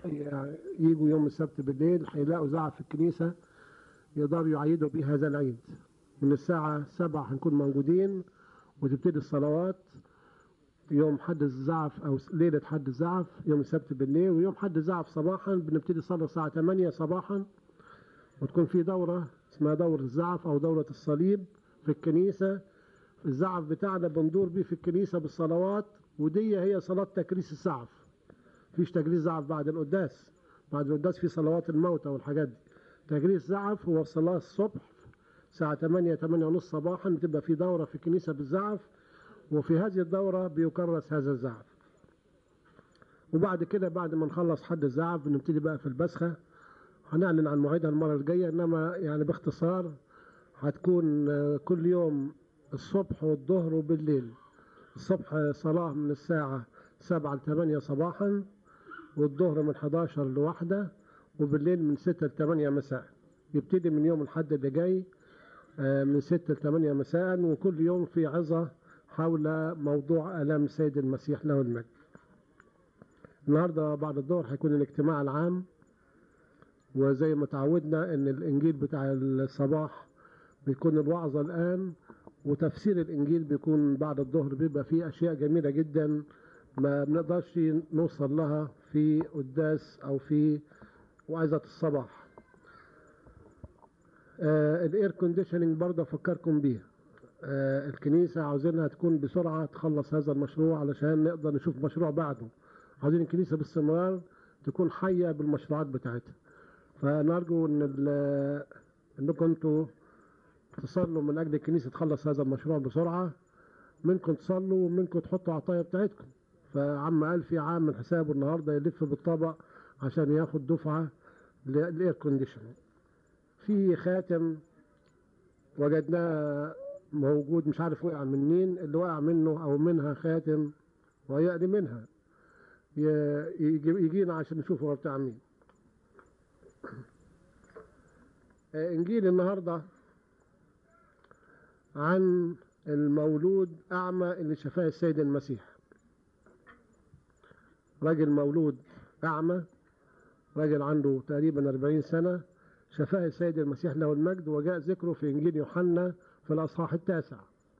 يعني يجوا يوم السبت بالليل هيلاقوا زعف في الكنيسة يقدروا يعيدوا بيه هذا العيد من الساعة سبعة هنكون موجودين وتبتدي الصلوات يوم حد الزعف أو ليلة حد الزعف يوم السبت بالليل ويوم حد الزعف صباحا بنبتدي صلاة الساعة 8 صباحا وتكون في دورة اسمها دورة الزعف أو دورة الصليب في الكنيسة الزعف بتاعنا بندور بيه في الكنيسة بالصلوات ودي هي صلاة تكريس الزعف فيش تكريس زعف بعد القداس بعد القداس في صلوات الموتى والحاجات دي تكريس زعف هو صلاة الصبح الساعة 8 8 ونص صباحا بتبقى في دورة في الكنيسة بالزعف وفي هذه الدورة بيكرس هذا الزعف وبعد كده بعد ما نخلص حد الزعف بنبتدي بقى في البسخة هنعلن عن موعدها المرة الجاية إنما يعني باختصار هتكون كل يوم الصبح والظهر وبالليل الصبح صلاة من الساعة 7 ل 8 صباحا والظهر من 11 لواحدة وبالليل من 6 ل 8 مساء يبتدي من يوم الحد اللي جاي من 6 ل 8 مساء وكل يوم في عظة حول موضوع آلام السيد المسيح له المجد النهاردة بعد الظهر هيكون الاجتماع العام وزي ما تعودنا ان الانجيل بتاع الصباح بيكون الوعظة الان وتفسير الانجيل بيكون بعد الظهر بيبقى فيه اشياء جميلة جدا ما بنقدرش نوصل لها في قداس او في وعظة الصباح آه الاير كونديشننج برضه افكركم بيه آه الكنيسة عاوزينها تكون بسرعة تخلص هذا المشروع علشان نقدر نشوف مشروع بعده عاوزين الكنيسة باستمرار تكون حية بالمشروعات بتاعتها فنرجو ان انكم انتوا تصلوا من اجل الكنيسة تخلص هذا المشروع بسرعة منكم تصلوا ومنكم تحطوا عطايا بتاعتكم فعم قال في عام من حسابه النهارده يلف بالطبق عشان ياخد دفعة للاير كونديشن في خاتم وجدناه موجود مش عارف وقع من مين اللي وقع منه او منها خاتم ويأتي منها يجينا عشان نشوف هو بتاع مين انجيل النهارده عن المولود اعمى اللي شفاه السيد المسيح راجل مولود اعمى راجل عنده تقريبا 40 سنه شفاه السيد المسيح له المجد وجاء ذكره في انجيل يوحنا في الاصحاح التاسع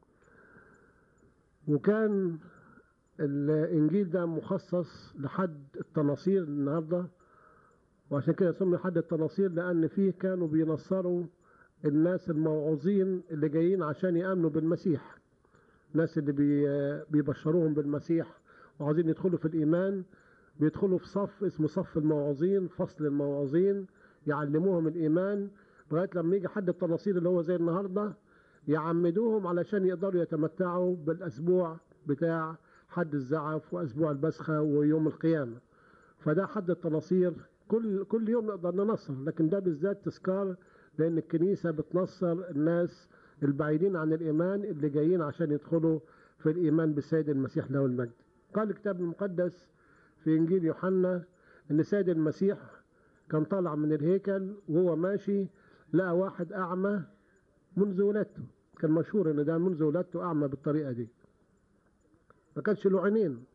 وكان الانجيل ده مخصص لحد التناصير النهارده وعشان كده سمي حد التناصير لان فيه كانوا بينصروا الناس الموعوظين اللي جايين عشان يامنوا بالمسيح الناس اللي بي بيبشروهم بالمسيح وعاوزين يدخلوا في الايمان بيدخلوا في صف اسمه صف الموعوظين فصل الموعوظين يعلموهم الايمان لغايه لما يجي حد التناصير اللي هو زي النهارده يعمدوهم علشان يقدروا يتمتعوا بالاسبوع بتاع حد الزعف واسبوع البسخه ويوم القيامه فده حد التناصير كل كل يوم نقدر ننصر لكن ده بالذات تذكار لان الكنيسه بتنصر الناس البعيدين عن الايمان اللي جايين عشان يدخلوا في الايمان بالسيد المسيح له المجد قال الكتاب المقدس في انجيل يوحنا ان السيد المسيح كان طالع من الهيكل وهو ماشي لقى واحد اعمى منذ ولادته كان مشهور ان ده منذ ولادته اعمى بالطريقه دي ما كانش له عينين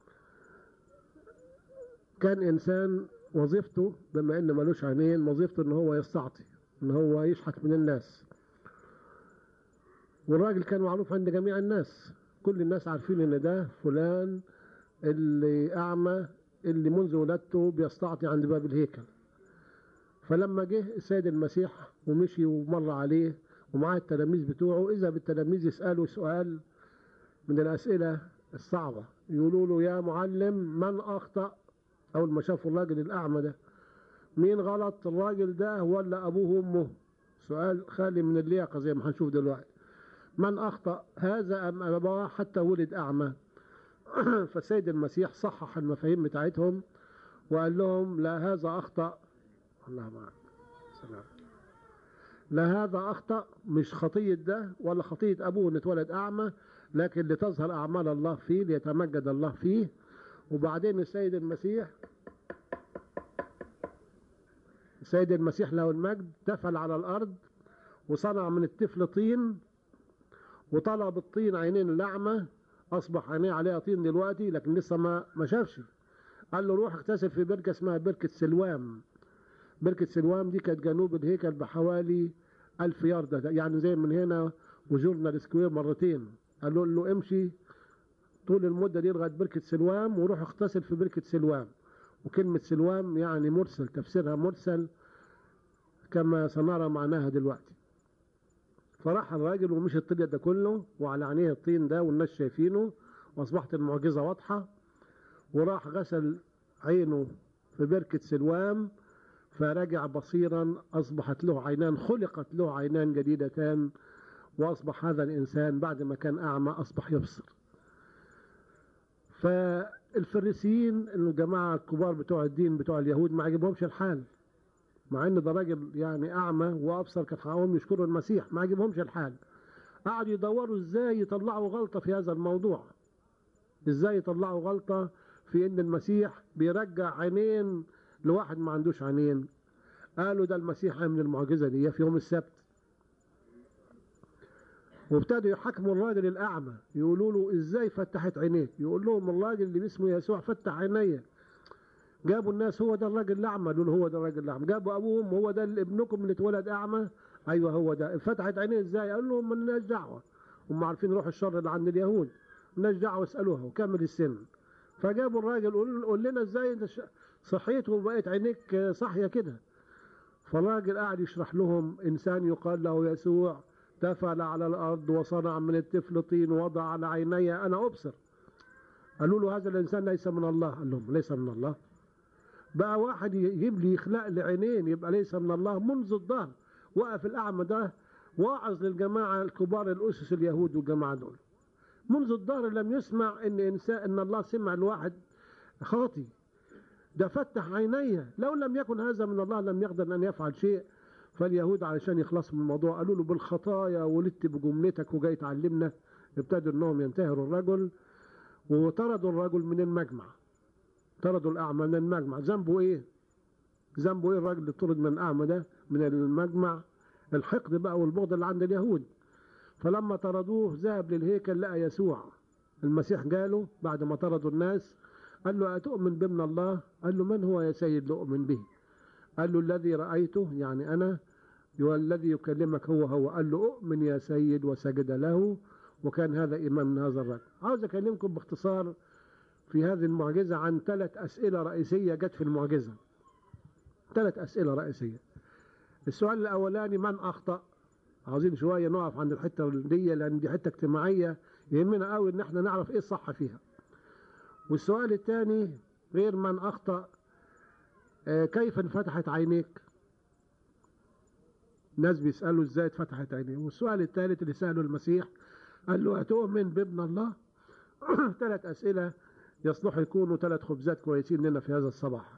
كان انسان وظيفته بما ان ملوش عينين وظيفته ان هو يستعطي ان هو يشحت من الناس والراجل كان معروف عند جميع الناس كل الناس عارفين ان ده فلان اللي اعمى اللي منذ ولادته بيستعطي عند باب الهيكل فلما جه السيد المسيح ومشي ومر عليه ومعاه التلاميذ بتوعه اذا بالتلاميذ يسالوا سؤال من الاسئله الصعبه يقولوا له يا معلم من اخطا اول ما شافوا الراجل الاعمى ده مين غلط الراجل ده ولا ابوه وامه سؤال خالي من اللياقه زي ما هنشوف دلوقتي من اخطا هذا ام ابواه حتى ولد اعمى فالسيد المسيح صحح المفاهيم بتاعتهم وقال لهم لا هذا اخطا الله معك سلام لا هذا اخطا مش خطيه ده ولا خطيه ابوه ان اتولد اعمى لكن لتظهر اعمال الله فيه ليتمجد الله فيه وبعدين السيد المسيح السيد المسيح له المجد تفل على الارض وصنع من الطفل طين وطلع بالطين عينين الاعمى اصبح عينيه عليها طين دلوقتي لكن لسه ما ما شافش قال له روح اغتسل في بركة اسمها بركة سلوام بركة سلوام دي كانت جنوب الهيكل بحوالي ألف ياردة ده يعني زي من هنا وجورنا السكوير مرتين قالوا له امشي طول المدة دي لغاية بركة سلوام وروح اغتسل في بركة سلوام وكلمة سلوام يعني مرسل تفسيرها مرسل كما سنرى معناها دلوقتي فراح الراجل ومشي الطريق ده كله وعلى عينيه الطين ده والناس شايفينه واصبحت المعجزة واضحة وراح غسل عينه في بركة سلوام فرجع بصيرا أصبحت له عينان خلقت له عينان جديدتان وأصبح هذا الإنسان بعد ما كان أعمى أصبح يبصر فالفريسيين الجماعة الكبار بتوع الدين بتوع اليهود ما عجبهمش الحال مع ان ده راجل يعني اعمى وابصر كان حقهم يشكروا المسيح ما عجبهمش الحال قعدوا يدوروا ازاي يطلعوا غلطه في هذا الموضوع ازاي يطلعوا غلطه في ان المسيح بيرجع عينين لواحد ما عندوش عينين قالوا ده المسيح عمل المعجزه دي في يوم السبت وابتدوا يحاكموا الراجل الاعمى يقولوا له ازاي فتحت عينيك يقول لهم الراجل اللي اسمه يسوع فتح عينيا جابوا الناس هو ده الراجل الاعمى قالوا له هو ده الراجل الاعمى جابوا ابوهم هو ده اللي ابنكم اللي اتولد اعمى ايوه هو ده فتحت عينيه ازاي قال لهم مالناش دعوه هم عارفين روح الشر اللي عند اليهود مالناش دعوه اسالوها وكمل السن فجابوا الراجل قول, قول لنا ازاي انت صحيت وبقت عينيك صاحيه كده فالراجل قاعد يشرح لهم انسان يقال له يسوع تفل على الارض وصنع من الطفل طين وضع على عيني انا ابصر قالوا له هذا الانسان ليس من الله قال لهم ليس من الله بقى واحد يجيب لي يخلق لي عينين يبقى ليس من الله منذ الظهر وقف الاعمى ده واعظ للجماعه الكبار الاسس اليهود والجماعه دول منذ الظهر لم يسمع ان انسان ان الله سمع الواحد خاطي ده فتح عيني لو لم يكن هذا من الله لم يقدر ان يفعل شيء فاليهود علشان يخلصوا من الموضوع قالوا له بالخطايا ولدت بجملتك وجاي تعلمنا ابتدوا انهم ينتهروا الرجل وطردوا الرجل من المجمع طردوا الأعمى من المجمع ذنبه إيه؟ ذنبه إيه الراجل اللي طرد من الأعمى ده من المجمع الحقد بقى والبغض اللي عند اليهود فلما طردوه ذهب للهيكل لقى يسوع المسيح جاله بعد ما طردوا الناس قال له أتؤمن بابن الله؟ قال له من هو يا سيد لأؤمن به؟ قال له الذي رأيته يعني أنا والذي يكلمك هو هو قال له أؤمن يا سيد وسجد له وكان هذا إمام من هذا الرجل عاوز أكلمكم باختصار في هذه المعجزة عن ثلاث أسئلة رئيسية جت في المعجزة ثلاث أسئلة رئيسية السؤال الأولاني من أخطأ عاوزين شوية نقف عند الحتة دي لأن دي حتة اجتماعية يهمنا قوي إن احنا نعرف إيه الصح فيها والسؤال الثاني غير من أخطأ آه كيف انفتحت عينيك ناس بيسألوا ازاي اتفتحت عينيه والسؤال الثالث اللي سأله المسيح قال له أتؤمن بابن الله ثلاث أسئلة يصلح يكونوا ثلاث خبزات كويسين لنا في هذا الصباح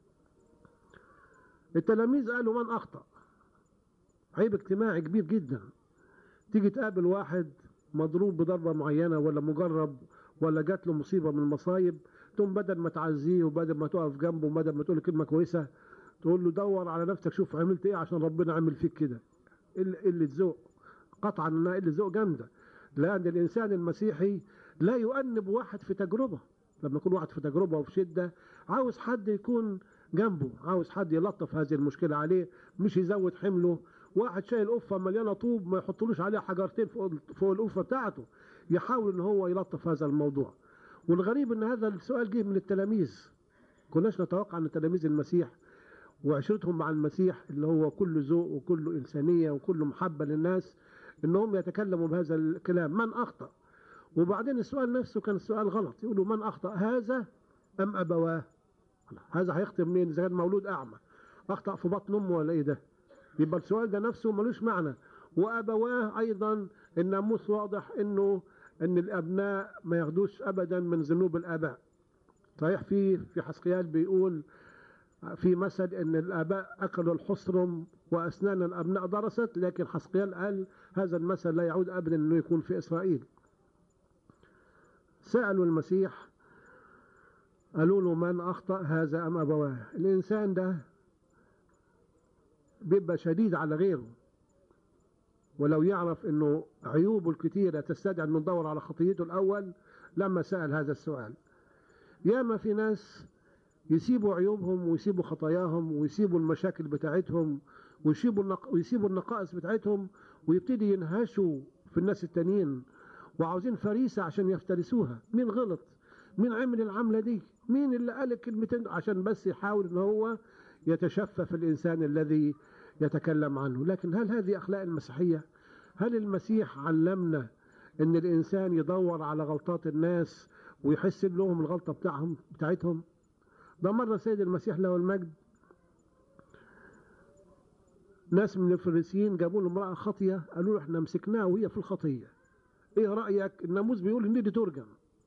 التلاميذ قالوا من أخطأ عيب اجتماعي كبير جدا تيجي تقابل واحد مضروب بضربة معينة ولا مجرب ولا جات له مصيبة من المصايب تقوم بدل ما تعزيه وبدل ما تقف جنبه وبدل ما تقول كلمة كويسة تقول له دور على نفسك شوف عملت ايه عشان ربنا عمل فيك كده قلة ذوق قطعا انها قلة ذوق جامدة لأن الإنسان المسيحي لا يؤنب واحد في تجربة لما يكون واحد في تجربة وفي شدة عاوز حد يكون جنبه عاوز حد يلطف هذه المشكلة عليه مش يزود حمله واحد شايل قفة مليانة طوب ما يحطلوش عليها حجرتين فوق, فوق القفة بتاعته يحاول ان هو يلطف هذا الموضوع والغريب ان هذا السؤال جه من التلاميذ كناش نتوقع ان تلاميذ المسيح وعشرتهم مع المسيح اللي هو كل ذوق وكله إنسانية وكله محبة للناس انهم يتكلموا بهذا الكلام من أخطأ وبعدين السؤال نفسه كان السؤال غلط يقولوا من أخطأ هذا أم أبواه هذا هيخطئ منين إذا كان مولود أعمى أخطأ في بطن أمه ولا إيه ده يبقى السؤال ده نفسه ملوش معنى وأبواه أيضا الناموس واضح إنه إن الأبناء ما ياخدوش أبدا من ذنوب الآباء صحيح في في حسقيال بيقول في مثل ان الاباء اكلوا الحصرم واسنان الابناء درست لكن حسقيال قال هذا المثل لا يعود ابدا انه يكون في اسرائيل سالوا المسيح قالوا له من اخطا هذا ام ابواه الانسان ده بيبقى شديد على غيره ولو يعرف انه عيوبه الكثيره تستدعي انه ندور على خطيته الاول لما سال هذا السؤال ياما في ناس يسيبوا عيوبهم ويسيبوا خطاياهم ويسيبوا المشاكل بتاعتهم ويسيبوا النق... ويسيبوا النقائص بتاعتهم ويبتدي ينهشوا في الناس التانيين وعاوزين فريسة عشان يفترسوها مين غلط مين عمل العملة دي مين اللي قال الكلمتين عشان بس يحاول ان هو يتشفى الانسان الذي يتكلم عنه لكن هل هذه اخلاق المسيحية هل المسيح علمنا ان الانسان يدور على غلطات الناس ويحس لهم الغلطة بتاعهم بتاعتهم ده مرة سيد المسيح له المجد ناس من الفريسيين جابوا له امرأة خاطية قالوا له احنا مسكناها وهي في الخطية ايه رأيك الناموس بيقول ان دي ترجم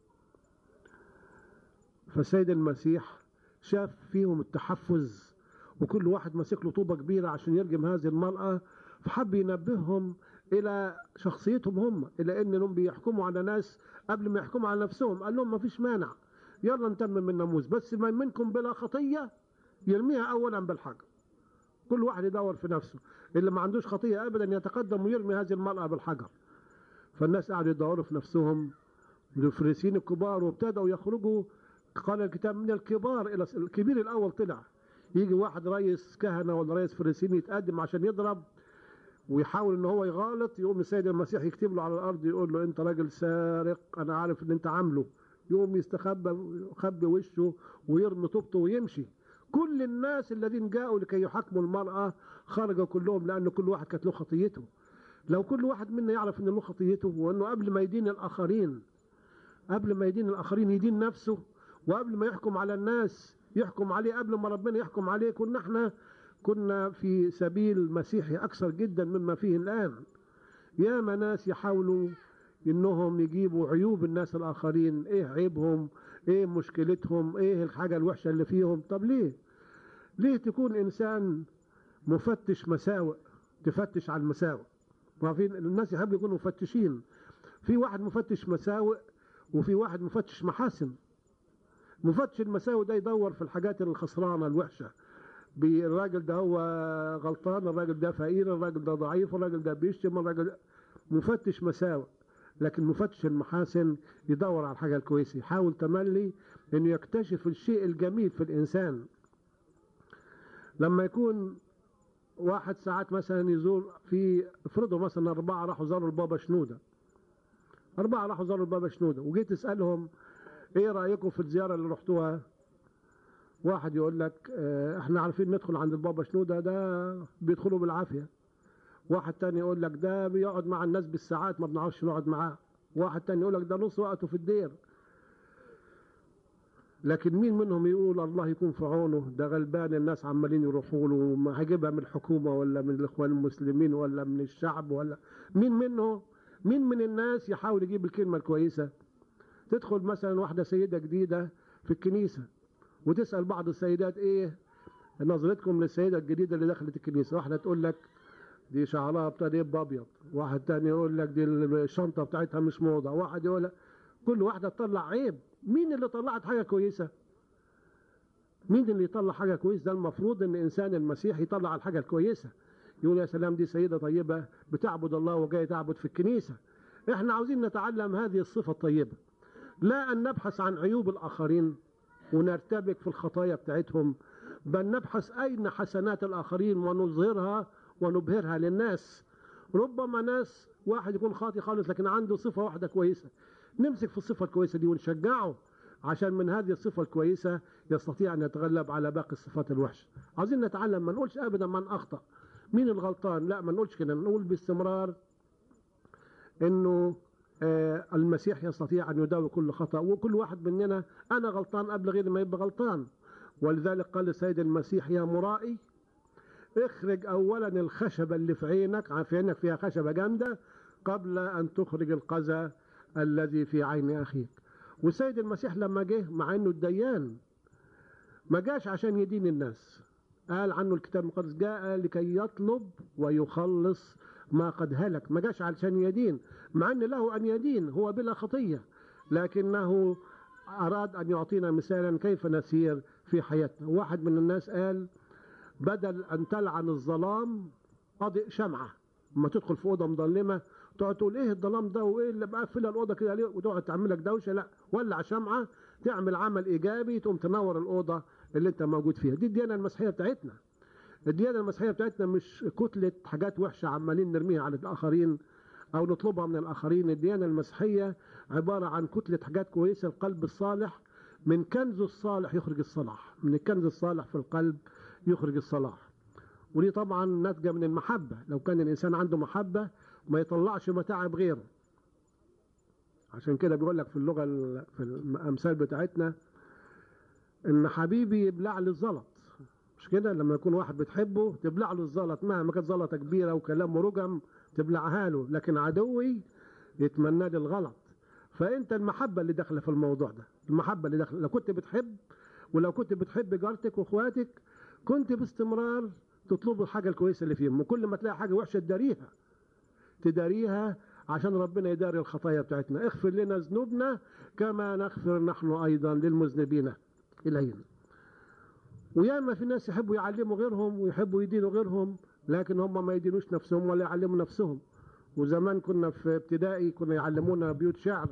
فالسيد المسيح شاف فيهم التحفز وكل واحد ماسك له طوبة كبيرة عشان يرجم هذه المرأة فحب ينبههم إلى شخصيتهم هم إلى أنهم بيحكموا على ناس قبل ما يحكموا على نفسهم قال لهم ما فيش مانع يلا نتمم الناموس بس من منكم بلا خطية يرميها أولا بالحجر كل واحد يدور في نفسه اللي ما عندوش خطية أبدا يتقدم ويرمي هذه المرأة بالحجر فالناس قعدوا يدوروا في نفسهم الفريسيين الكبار وابتدوا يخرجوا قال الكتاب من الكبار الى الكبير الاول طلع يجي واحد رئيس كهنه ولا رئيس فريسيين يتقدم عشان يضرب ويحاول ان هو يغالط يقوم السيد المسيح يكتب له على الارض يقول له انت راجل سارق انا عارف ان انت عامله يقوم يستخبى يخبي وشه ويرمي طوبته ويمشي كل الناس الذين جاءوا لكي يحاكموا المرأة خرجوا كلهم لأن كل واحد كانت له خطيته لو كل واحد منا يعرف ان له خطيته وانه قبل ما يدين الاخرين قبل ما يدين الاخرين يدين نفسه وقبل ما يحكم على الناس يحكم عليه قبل ما ربنا يحكم عليه كنا احنا كنا في سبيل مسيحي اكثر جدا مما فيه الان يا ناس يحاولوا انهم يجيبوا عيوب الناس الاخرين ايه عيبهم ايه مشكلتهم ايه الحاجه الوحشه اللي فيهم طب ليه ليه تكون انسان مفتش مساوئ تفتش على المساوئ عارفين الناس يحبوا يكونوا مفتشين في واحد مفتش مساوئ وفي واحد مفتش محاسن مفتش المساوئ ده يدور في الحاجات الخسرانه الوحشه الراجل ده هو غلطان الراجل ده فقير الراجل ده ضعيف الراجل ده بيشتم الراجل ده مفتش مساوئ لكن مفتش المحاسن يدور على الحاجه الكويسه يحاول تملي انه يكتشف الشيء الجميل في الانسان لما يكون واحد ساعات مثلا يزور في افرضوا مثلا أربعة راحوا زاروا البابا شنودة أربعة راحوا زاروا البابا شنودة وجيت تسألهم إيه رأيكم في الزيارة اللي رحتوها واحد يقول لك اه احنا عارفين ندخل عند البابا شنودة ده بيدخلوا بالعافية واحد تاني يقول لك ده بيقعد مع الناس بالساعات ما بنعرفش نقعد معاه واحد تاني يقول لك ده نص وقته في الدير لكن مين منهم يقول الله يكون في عونه ده غلبان الناس عمالين يروحوا له ما هجيبها من الحكومه ولا من الاخوان المسلمين ولا من الشعب ولا مين منه مين من الناس يحاول يجيب الكلمه الكويسه تدخل مثلا واحده سيده جديده في الكنيسه وتسال بعض السيدات ايه نظرتكم للسيده الجديده اللي دخلت الكنيسه واحده تقول لك دي شعرها ابتدى يبقى ابيض واحد تاني يقول لك دي الشنطه بتاعتها مش موضه واحد يقول لك كل واحده تطلع عيب مين اللي طلعت حاجة كويسة مين اللي يطلع حاجة كويسة ده المفروض ان انسان المسيح يطلع الحاجة الكويسة يقول يا سلام دي سيدة طيبة بتعبد الله وجاي تعبد في الكنيسة احنا عاوزين نتعلم هذه الصفة الطيبة لا ان نبحث عن عيوب الاخرين ونرتبك في الخطايا بتاعتهم بل نبحث اين حسنات الاخرين ونظهرها ونبهرها للناس ربما ناس واحد يكون خاطي خالص لكن عنده صفة واحدة كويسة نمسك في الصفة الكويسة دي ونشجعه عشان من هذه الصفة الكويسة يستطيع أن يتغلب على باقي الصفات الوحشة عاوزين نتعلم ما نقولش أبدا من أخطأ مين الغلطان لا ما نقولش كده نقول باستمرار أنه آه المسيح يستطيع أن يداوي كل خطأ وكل واحد مننا أنا غلطان قبل غير ما يبقى غلطان ولذلك قال السيد المسيح يا مرائي اخرج أولا الخشبة اللي في عينك في عينك فيها خشبة جامدة قبل أن تخرج القذى الذي في عين أخيك والسيد المسيح لما جه مع أنه الديان ما جاش عشان يدين الناس قال عنه الكتاب المقدس جاء لكي يطلب ويخلص ما قد هلك ما جاش عشان يدين مع أن له أن يدين هو بلا خطية لكنه أراد أن يعطينا مثالا كيف نسير في حياتنا واحد من الناس قال بدل أن تلعن الظلام أضئ شمعة لما تدخل في أوضة مظلمة تقعد تقول ايه الظلام ده وايه اللي مقفله الاوضه كده ليه وتقعد تعمل لك دوشه لا ولع شمعه تعمل عمل ايجابي تقوم تنور الاوضه اللي انت موجود فيها دي الديانه المسيحيه بتاعتنا الديانه المسيحيه بتاعتنا مش كتله حاجات وحشه عمالين نرميها على الاخرين او نطلبها من الاخرين الديانه المسيحيه عباره عن كتله حاجات كويسه القلب الصالح من كنز الصالح يخرج الصلاح من الكنز الصالح في القلب يخرج الصلاح ودي طبعا ناتجه من المحبه لو كان الانسان عنده محبه ما يطلعش متاعب غيره عشان كده بيقول لك في اللغه في الامثال بتاعتنا ان حبيبي يبلع لي الزلط مش كده لما يكون واحد بتحبه تبلع له الزلط مهما كانت زلطه كبيره وكلامه رجم تبلعها له لكن عدوي يتمنى لي الغلط فانت المحبه اللي داخله في الموضوع ده المحبه اللي داخله لو كنت بتحب ولو كنت بتحب جارتك واخواتك كنت باستمرار تطلبوا الحاجه الكويسه اللي فيهم وكل ما تلاقي حاجه وحشه تداريها تداريها عشان ربنا يداري الخطايا بتاعتنا اغفر لنا ذنوبنا كما نغفر نحن ايضا للمذنبين الينا وياما في ناس يحبوا يعلموا غيرهم ويحبوا يدينوا غيرهم لكن هم ما يدينوش نفسهم ولا يعلموا نفسهم وزمان كنا في ابتدائي كنا يعلمونا بيوت شعر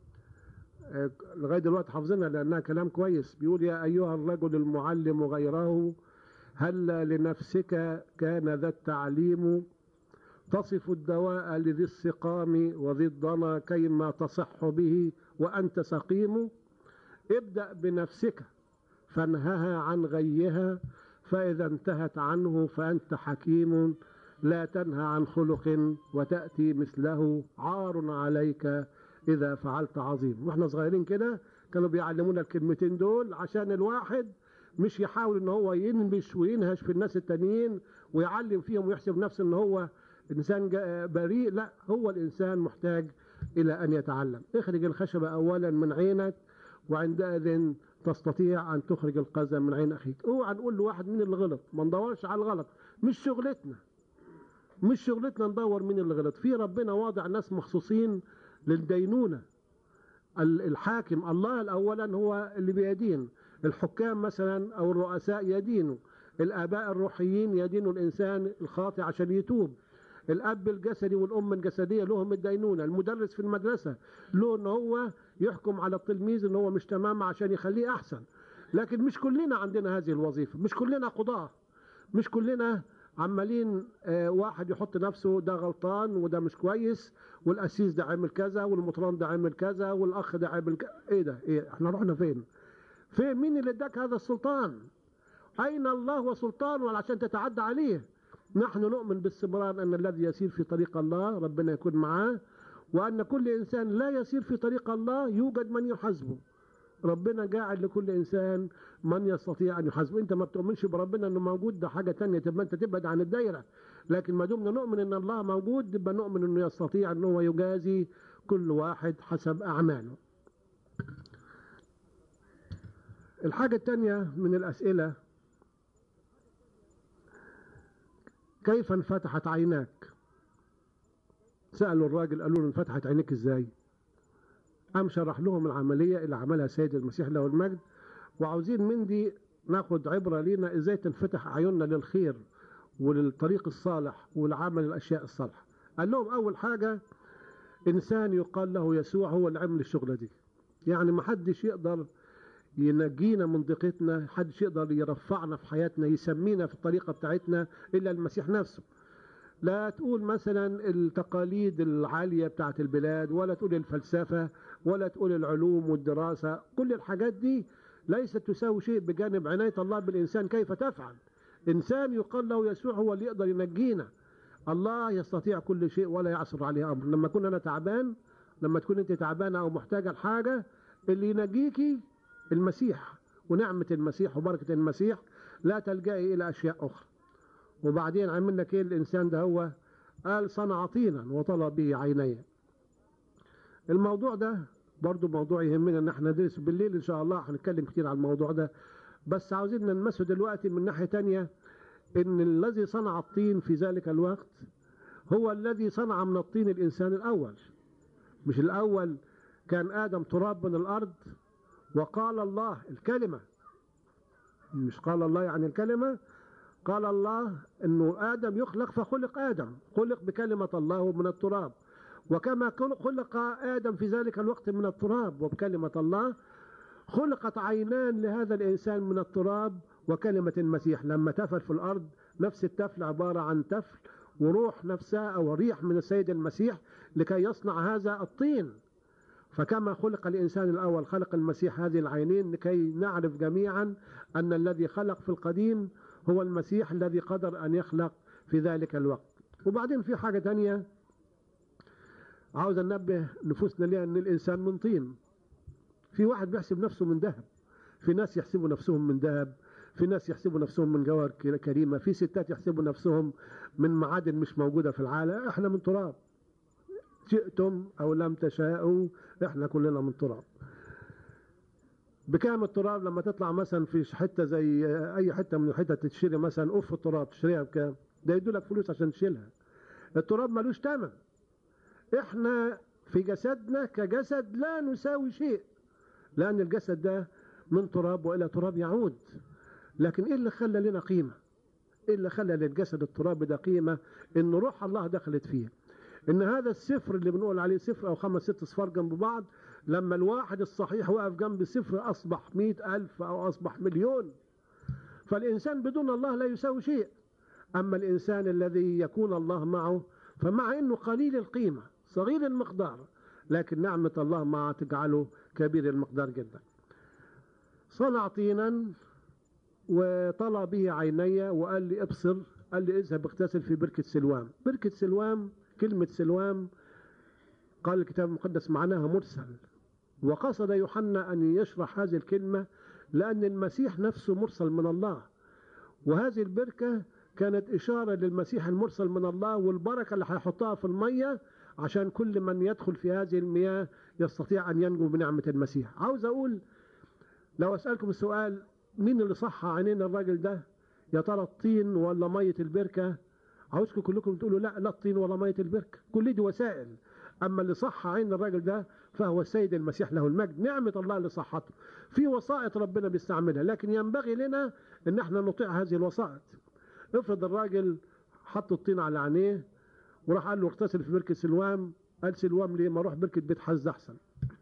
لغايه دلوقتي حافظينها لانها كلام كويس بيقول يا ايها الرجل المعلم غيره هل لنفسك كان ذا التعليم تصف الدواء لذي السقام وذي الضنا كيما تصح به وأنت سقيم ابدأ بنفسك فانهها عن غيها فإذا انتهت عنه فأنت حكيم لا تنهى عن خلق وتأتي مثله عار عليك إذا فعلت عظيم وإحنا صغيرين كده كانوا بيعلمونا الكلمتين دول عشان الواحد مش يحاول ان هو ينبش وينهش في الناس التانيين ويعلم فيهم ويحسب نفسه ان هو انسان بريء لا هو الانسان محتاج الى ان يتعلم اخرج الخشبه اولا من عينك وعندئذ تستطيع ان تخرج القزم من عين اخيك اوعى نقول لواحد مين اللي غلط ما ندورش على الغلط مش شغلتنا مش شغلتنا ندور مين اللي غلط في ربنا واضع ناس مخصوصين للدينونه الحاكم الله الاولا هو اللي بيدين الحكام مثلا او الرؤساء يدينوا الاباء الروحيين يدينوا الانسان الخاطئ عشان يتوب الاب الجسدي والام الجسديه لهم الدينونه المدرس في المدرسه له ان هو يحكم على التلميذ ان هو مش تمام عشان يخليه احسن لكن مش كلنا عندنا هذه الوظيفه مش كلنا قضاه مش كلنا عمالين آه واحد يحط نفسه ده غلطان وده مش كويس والقسيس ده عامل كذا والمطران ده عامل كذا والاخ ده عامل كذا ايه ده ايه احنا رحنا فين فين مين اللي اداك هذا السلطان اين الله وسلطانه عشان تتعدى عليه نحن نؤمن باستمرار ان الذي يسير في طريق الله ربنا يكون معاه وان كل انسان لا يسير في طريق الله يوجد من يحاسبه ربنا جاعل لكل انسان من يستطيع ان يحاسبه انت ما بتؤمنش بربنا انه موجود ده حاجه ثانيه تبقى انت تبعد عن الدايره لكن ما دمنا نؤمن ان الله موجود يبقى نؤمن انه يستطيع ان هو يجازي كل واحد حسب اعماله الحاجه الثانيه من الاسئله كيف انفتحت عيناك سألوا الراجل قالوا له انفتحت عينيك ازاي قام شرح لهم العملية اللي عملها سيد المسيح له المجد وعاوزين من دي ناخد عبرة لينا ازاي تنفتح عيوننا للخير وللطريق الصالح ولعمل الاشياء الصالحة قال لهم اول حاجة انسان يقال له يسوع هو اللي عمل الشغلة دي يعني ما حدش يقدر ينجينا من ضيقتنا محدش يقدر يرفعنا في حياتنا يسمينا في الطريقة بتاعتنا إلا المسيح نفسه لا تقول مثلا التقاليد العالية بتاعت البلاد ولا تقول الفلسفة ولا تقول العلوم والدراسة كل الحاجات دي ليست تساوي شيء بجانب عناية الله بالإنسان كيف تفعل إنسان يقال له يسوع هو اللي يقدر ينجينا الله يستطيع كل شيء ولا يعصر عليه أمر لما أكون أنا تعبان لما تكون أنت تعبانة أو محتاجة لحاجة اللي ينجيكي المسيح ونعمة المسيح وبركة المسيح لا تلجئي إلى أشياء أخرى وبعدين عمل لك إيه الإنسان ده هو قال صنع طينا وطلب به عيني الموضوع ده برضو موضوع يهمنا ان احنا ندرسه بالليل ان شاء الله هنتكلم كتير عن الموضوع ده بس عاوزين نلمسه دلوقتي من ناحية تانية ان الذي صنع الطين في ذلك الوقت هو الذي صنع من الطين الانسان الاول مش الاول كان ادم تراب من الارض وقال الله الكلمة مش قال الله يعني الكلمة قال الله انه ادم يخلق فخلق ادم خلق بكلمة الله من التراب وكما خلق ادم في ذلك الوقت من التراب وبكلمة الله خلقت عينان لهذا الإنسان من التراب وكلمة المسيح لما تفل في الأرض نفس التفل عبارة عن تفل وروح نفسها أو ريح من السيد المسيح لكي يصنع هذا الطين فكما خلق الإنسان الأول خلق المسيح هذه العينين لكي نعرف جميعا أن الذي خلق في القديم هو المسيح الذي قدر أن يخلق في ذلك الوقت وبعدين في حاجة تانية عاوز أنبه نفوسنا ليها أن الإنسان من طين في واحد بيحسب نفسه من ذهب في ناس يحسبوا نفسهم من ذهب في ناس يحسبوا نفسهم من جوهر كريمة في ستات يحسبوا نفسهم من معادن مش موجودة في العالم احنا من تراب شئتم او لم تشاءوا احنا كلنا من تراب بكام التراب لما تطلع مثلا في حته زي اي حته من الحتت تشتري مثلا اوف التراب تشتريها بكام ده يدوا لك فلوس عشان تشيلها التراب ملوش ثمن احنا في جسدنا كجسد لا نساوي شيء لان الجسد ده من تراب والى تراب يعود لكن ايه اللي خلى لنا قيمه ايه اللي خلى للجسد التراب ده قيمه ان روح الله دخلت فيه ان هذا السفر اللي بنقول عليه سفر او خمس ست صفار جنب بعض لما الواحد الصحيح وقف جنب سفر اصبح مئة الف او اصبح مليون فالانسان بدون الله لا يساوي شيء اما الانسان الذي يكون الله معه فمع انه قليل القيمة صغير المقدار لكن نعمة الله معه تجعله كبير المقدار جدا صنع طينا وطلع به عيني وقال لي ابصر قال لي اذهب اغتسل في بركة سلوام بركة سلوام كلمة سلوام قال الكتاب المقدس معناها مرسل وقصد يوحنا أن يشرح هذه الكلمة لأن المسيح نفسه مرسل من الله وهذه البركة كانت إشارة للمسيح المرسل من الله والبركة اللي هيحطها في المية عشان كل من يدخل في هذه المياه يستطيع أن ينجو بنعمة المسيح عاوز أقول لو أسألكم السؤال مين اللي صح عينين الراجل ده يا ترى الطين ولا مية البركة عاوزكم كلكم تقولوا لا لا الطين ولا مية البركة كل دي وسائل أما اللي صح عين الراجل ده فهو السيد المسيح له المجد نعمة الله اللي صحته في وسائط ربنا بيستعملها لكن ينبغي لنا ان احنا نطيع هذه الوسائط افرض الراجل حط الطين على عينيه وراح قال له اغتسل في بركة سلوام قال سلوام ليه ما اروح بركة بيت حز احسن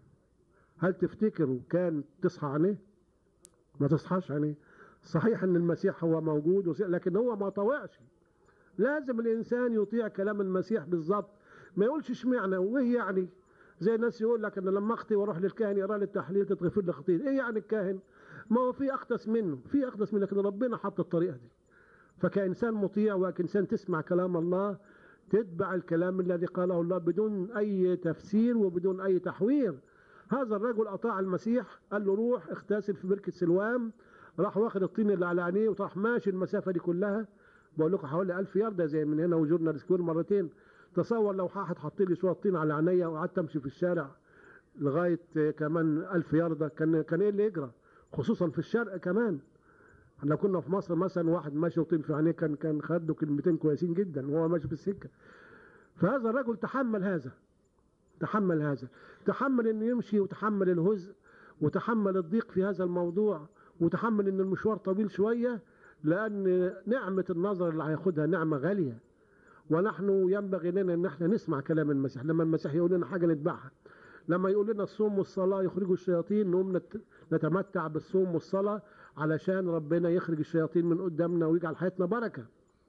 هل تفتكروا كان تصحى عينيه ما تصحاش عينيه صحيح ان المسيح هو موجود لكن هو ما طوعش لازم الانسان يطيع كلام المسيح بالظبط ما يقولش اشمعنى وايه يعني زي الناس يقول لك انا لما اخطي واروح للكاهن يقرا لي التحليل تتغفر لي خطيئتي ايه يعني الكاهن ما هو في اقدس منه في اقدس منه لكن ربنا حط الطريقه دي فكانسان مطيع وكانسان تسمع كلام الله تتبع الكلام الذي قاله الله بدون اي تفسير وبدون اي تحوير هذا الرجل اطاع المسيح قال له روح اغتسل في بركه سلوام راح واخد الطين اللي على عينيه وراح ماشي المسافه دي كلها بقول لكم حوالي 1000 ياردة زي من هنا وجورنا سكوير مرتين تصور لو واحد حط لي شويه طين على عينيا وقعدت امشي في الشارع لغايه كمان 1000 ياردة كان كان ايه اللي يجرى خصوصا في الشرق كمان لو كنا في مصر مثلا واحد ماشي وطين في عينيه كان كان خده كلمتين كويسين جدا وهو ماشي في السكه فهذا الرجل تحمل هذا تحمل هذا تحمل انه يمشي وتحمل الهزء وتحمل الضيق في هذا الموضوع وتحمل ان المشوار طويل شويه لأن نعمة النظر اللي هياخدها نعمة غالية ونحن ينبغي لنا ان احنا نسمع كلام المسيح لما المسيح يقول لنا حاجة نتبعها لما يقول لنا الصوم والصلاة يخرجوا الشياطين نقوم نتمتع بالصوم والصلاة علشان ربنا يخرج الشياطين من قدامنا ويجعل حياتنا بركة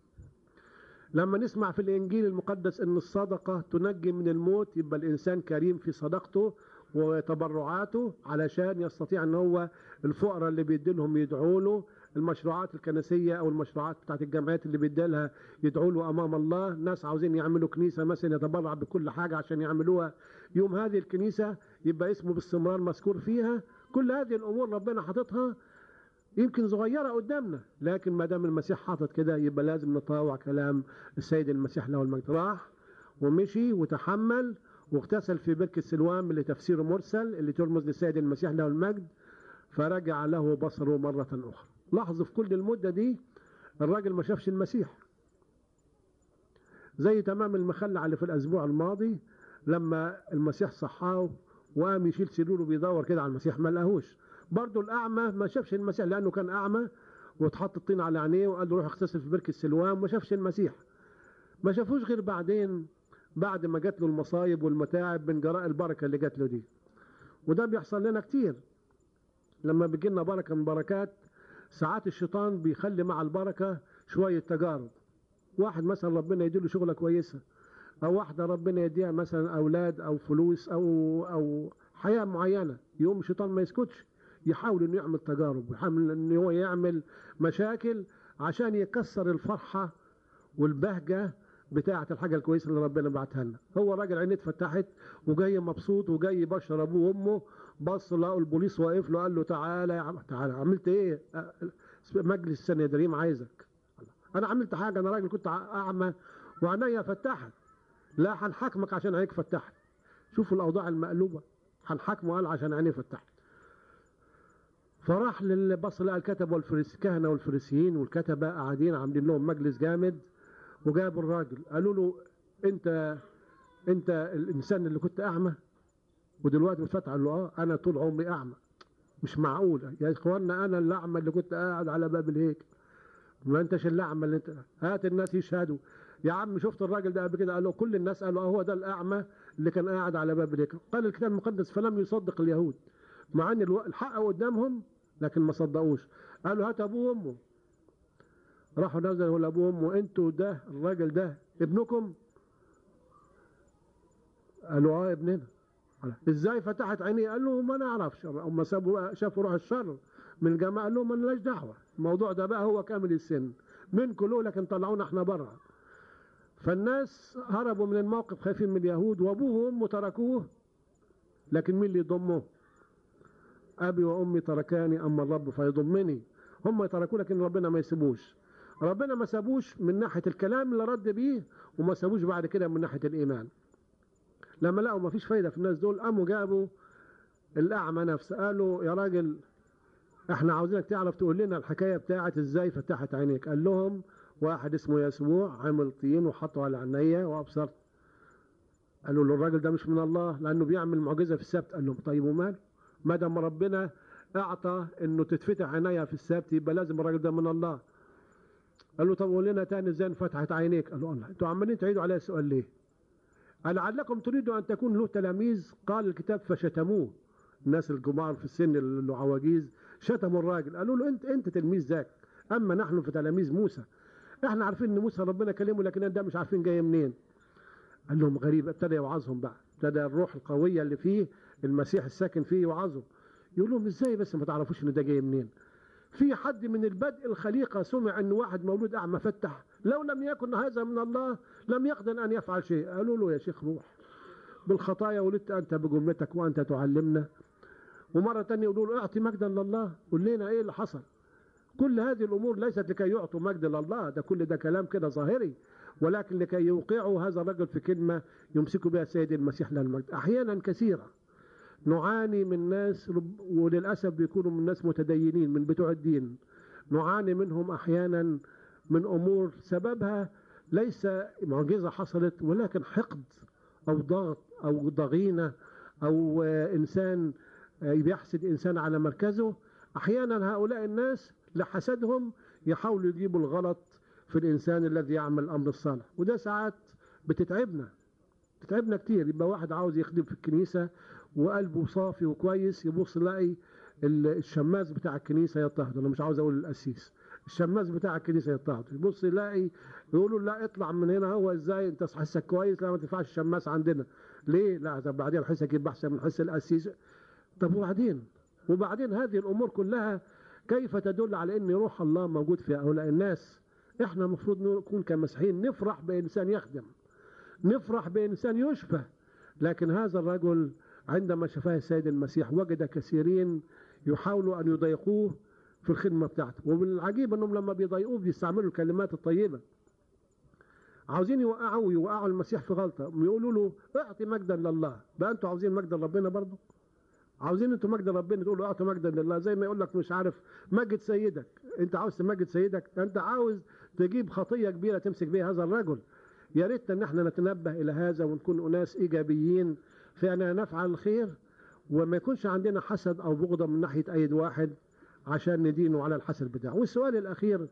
لما نسمع في الإنجيل المقدس أن الصدقة تنجي من الموت يبقى الإنسان كريم في صدقته وتبرعاته علشان يستطيع أن هو الفقراء اللي بيديلهم يدعوا له المشروعات الكنسية أو المشروعات بتاعت الجامعات اللي بيدالها يدعوا له أمام الله ناس عاوزين يعملوا كنيسة مثلا يتبرع بكل حاجة عشان يعملوها يوم هذه الكنيسة يبقى اسمه باستمرار مذكور فيها كل هذه الأمور ربنا حاططها يمكن صغيرة قدامنا لكن ما دام المسيح حاطط كده يبقى لازم نطاوع كلام السيد المسيح له المجد راح ومشي وتحمل واغتسل في بركة سلوام اللي تفسيره مرسل اللي ترمز للسيد المسيح له المجد فرجع له بصره مرة أخرى لاحظوا في كل المدة دي الراجل ما شافش المسيح زي تمام المخلع اللي في الأسبوع الماضي لما المسيح صحاه وقام يشيل سريره بيدور كده على المسيح ما لقاهوش برضه الأعمى ما شافش المسيح لأنه كان أعمى واتحط الطين على عينيه وقال له روح اغتسل في بركة السلوام ما شافش المسيح ما شافوش غير بعدين بعد ما جات له المصايب والمتاعب من جراء البركة اللي جات له دي وده بيحصل لنا كتير لما بيجي لنا بركه من بركات ساعات الشيطان بيخلي مع البركه شويه تجارب واحد مثلا ربنا يديله شغله كويسه او واحده ربنا يديها مثلا اولاد او فلوس او او حياه معينه يوم الشيطان ما يسكتش يحاول انه يعمل تجارب يحاول ان هو يعمل مشاكل عشان يكسر الفرحه والبهجه بتاعه الحاجه الكويسه اللي ربنا بعتها لنا هو راجل عينيه اتفتحت وجاي مبسوط وجاي يبشر ابوه وامه بص لقوا البوليس واقف له قال له تعالى يا عم تعالى عملت ايه مجلس السنهدريم عايزك انا عملت حاجه انا راجل كنت اعمى وعينيا فتحت لا هنحاكمك عشان عينيك فتحت شوفوا الاوضاع المقلوبه هنحاكمه قال عشان عينيه فتحت فراح للبص لقى الكتبه والفريس الكهنه والفريسيين والكتبه قاعدين عاملين لهم مجلس جامد وجابوا الراجل قالوا له انت انت الانسان اللي كنت اعمى ودلوقتي بتفتح قال له اه انا طول عمري اعمى مش معقول يا اخوانا انا الاعمى اللي كنت قاعد على باب الهيكل ما انتش الاعمى اللي انت هات الناس يشهدوا يا عم شفت الراجل ده قبل كده قال له كل الناس قالوا هو ده الاعمى اللي كان قاعد على باب الهيكل قال الكتاب المقدس فلم يصدق اليهود مع ان الحق قدامهم لكن ما صدقوش قالوا هات ابوه وامه راحوا نزلوا لابوه وامه انتوا ده الراجل ده ابنكم قالوا اه ابننا ازاي فتحت عيني قال له ما نعرفش هم سابوا شافوا روح الشر من الجماعه قال لهم ما لناش دعوه الموضوع ده بقى هو كامل السن منكم له لكن طلعونا احنا بره فالناس هربوا من الموقف خايفين من اليهود وابوه وامه تركوه لكن مين اللي يضمه ابي وامي تركاني اما الرب فيضمني هم يتركوه لكن ربنا ما يسيبوش ربنا ما سابوش من ناحيه الكلام اللي رد بيه وما سابوش بعد كده من ناحيه الايمان لما لقوا ما فيش فايده في الناس دول قاموا جابوا الاعمى نفسه قالوا يا راجل احنا عاوزينك تعرف تقول لنا الحكايه بتاعت ازاي فتحت عينيك قال لهم واحد اسمه يسوع عمل طين وحطه على عينيا وابصرت قالوا له الراجل ده مش من الله لانه بيعمل معجزه في السبت قال لهم طيب وماله ما دام ربنا اعطى انه تتفتح عينيا في السبت يبقى لازم الراجل ده من الله قال له طب قول لنا تاني ازاي فتحت عينيك قال له الله انتوا عمالين تعيدوا عليا السؤال ليه لعلكم تريدوا ان تكون له تلاميذ قال الكتاب فشتموه الناس الكبار في السن اللي عواجيز شتموا الراجل قالوا له انت انت تلميذ ذاك اما نحن في تلاميذ موسى احنا عارفين ان موسى ربنا كلمه لكن ده مش عارفين جاي منين قال لهم غريب ابتدى يوعظهم بقى ابتدى الروح القويه اللي فيه المسيح الساكن فيه يوعظهم يقول لهم ازاي بس ما تعرفوش ان ده جاي منين في حد من البدء الخليقه سمع ان واحد مولود اعمى فتح لو لم يكن هذا من الله لم يقدر ان يفعل شيء قالوا له يا شيخ روح بالخطايا ولدت انت بجملتك وانت تعلمنا ومره ثانيه يقولوا له اعطي مجدا لله قول لنا ايه اللي حصل كل هذه الامور ليست لكي يعطوا مجد لله ده كل ده كلام كده ظاهري ولكن لكي يوقعوا هذا الرجل في كلمه يمسكوا بها السيد المسيح للمجد احيانا كثيره نعاني من ناس وللاسف بيكونوا من ناس متدينين من بتوع الدين نعاني منهم احيانا من امور سببها ليس معجزه حصلت ولكن حقد او ضغط او ضغينه او انسان بيحسد انسان على مركزه احيانا هؤلاء الناس لحسدهم يحاولوا يجيبوا الغلط في الانسان الذي يعمل الامر الصالح وده ساعات بتتعبنا بتتعبنا كتير يبقى واحد عاوز يخدم في الكنيسه وقلبه صافي وكويس يبص يلاقي الشماس بتاع الكنيسه يضطهد انا مش عاوز اقول القسيس الشماس بتاع الكنيسه يضطهد يبص يلاقي يقولوا لا اطلع من هنا هو ازاي انت حسك كويس لا ما تنفعش الشماس عندنا ليه لا طب بعدين حسك يبقى احسن من حس القسيس طب وبعدين وبعدين هذه الامور كلها كيف تدل على ان روح الله موجود في هؤلاء الناس احنا المفروض نكون كمسيحيين نفرح بانسان يخدم نفرح بانسان يشفى لكن هذا الرجل عندما شفاه السيد المسيح وجد كثيرين يحاولوا ان يضايقوه في الخدمه بتاعته ومن العجيب انهم لما بيضايقوه بيستعملوا الكلمات الطيبه عاوزين يوقعوا يوقعوا المسيح في غلطه يقولوا له اعطي مجدا لله بقى انتوا عاوزين مجدا لربنا برضه عاوزين انتوا مجد ربنا تقولوا اعطوا مجدا لله زي ما يقول لك مش عارف مجد سيدك انت عاوز تمجد سيدك انت عاوز تجيب خطيه كبيره تمسك بيها هذا الرجل يا ريت ان احنا نتنبه الى هذا ونكون اناس ايجابيين في اننا نفعل الخير وما يكونش عندنا حسد او بغضه من ناحيه اي واحد عشان ندينه على الحسد بتاعه والسؤال الاخير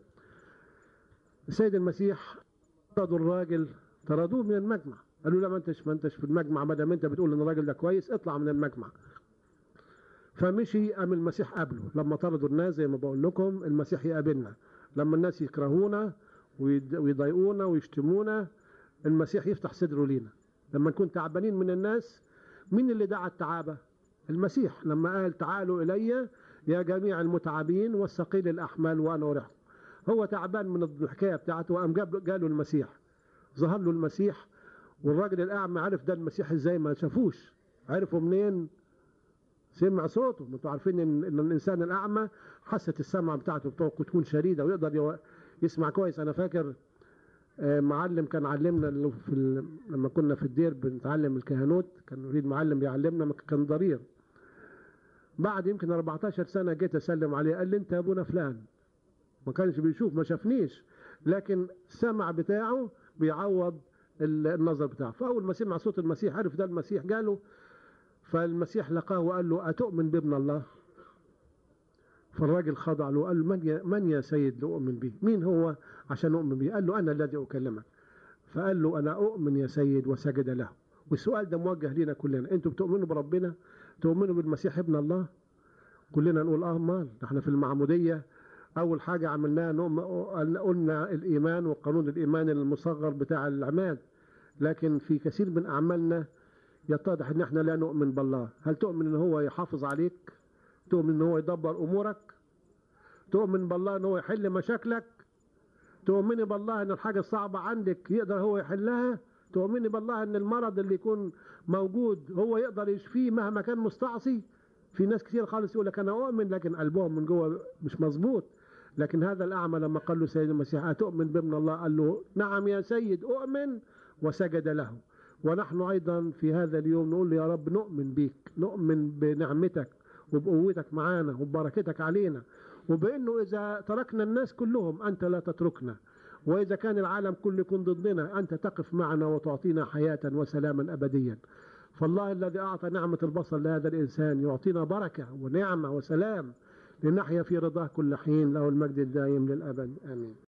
السيد المسيح طردوا الراجل طردوه من المجمع قالوا لا ما انتش ما انتش في المجمع ما دام انت بتقول ان الراجل ده كويس اطلع من المجمع فمشي قام المسيح قابله لما طردوا الناس زي ما بقول لكم المسيح يقابلنا لما الناس يكرهونا ويضايقونا ويشتمونا المسيح يفتح صدره لينا لما نكون تعبانين من الناس مين اللي دعا التعابة المسيح لما قال تعالوا إلي يا جميع المتعبين والثقيل الأحمال وأنا أريحكم هو تعبان من الحكاية بتاعته وقام جاله المسيح ظهر له المسيح والراجل الأعمى عرف ده المسيح ازاي ما شافوش عرفوا منين سمع صوته انتوا عارفين ان, إن الانسان الاعمى حاسه السمع بتاعته بتوعه تكون شديده ويقدر يسمع كويس انا فاكر معلم كان علمنا في لما كنا في الدير بنتعلم الكهنوت كان يريد معلم بيعلمنا كان ضرير بعد يمكن 14 سنه جيت اسلم عليه قال لي انت يا ابونا فلان ما كانش بيشوف ما شافنيش لكن السمع بتاعه بيعوض النظر بتاعه فاول ما سمع صوت المسيح عرف ده المسيح قاله فالمسيح لقاه وقال له أتؤمن بابن الله فالراجل خضع له قال له من يا, من يا سيد لأؤمن به مين هو عشان أؤمن به قال له أنا الذي أكلمك فقال له أنا أؤمن يا سيد وسجد له والسؤال ده موجه لنا كلنا أنتوا بتؤمنوا بربنا تؤمنوا بالمسيح ابن الله كلنا نقول اه مال احنا في المعمودية أول حاجة عملناها قلنا الإيمان وقانون الإيمان المصغر بتاع العماد لكن في كثير من أعمالنا يتضح ان احنا لا نؤمن بالله هل تؤمن ان هو يحافظ عليك تؤمن ان هو يدبر امورك تؤمن بالله ان هو يحل مشاكلك تؤمني بالله ان الحاجة الصعبة عندك يقدر هو يحلها تؤمني بالله ان المرض اللي يكون موجود هو يقدر يشفيه مهما كان مستعصي في ناس كتير خالص يقول لك انا اؤمن لكن قلبهم من جوه مش مظبوط لكن هذا الاعمى لما قال له سيد المسيح اتؤمن بابن الله قال له نعم يا سيد اؤمن وسجد له ونحن أيضا في هذا اليوم نقول يا رب نؤمن بيك نؤمن بنعمتك وبقوتك معانا وببركتك علينا وبأنه إذا تركنا الناس كلهم أنت لا تتركنا وإذا كان العالم كله يكون ضدنا أنت تقف معنا وتعطينا حياة وسلاما أبديا فالله الذي أعطى نعمة البصر لهذا الإنسان يعطينا بركة ونعمة وسلام لنحيا في رضاه كل حين له المجد الدائم للأبد آمين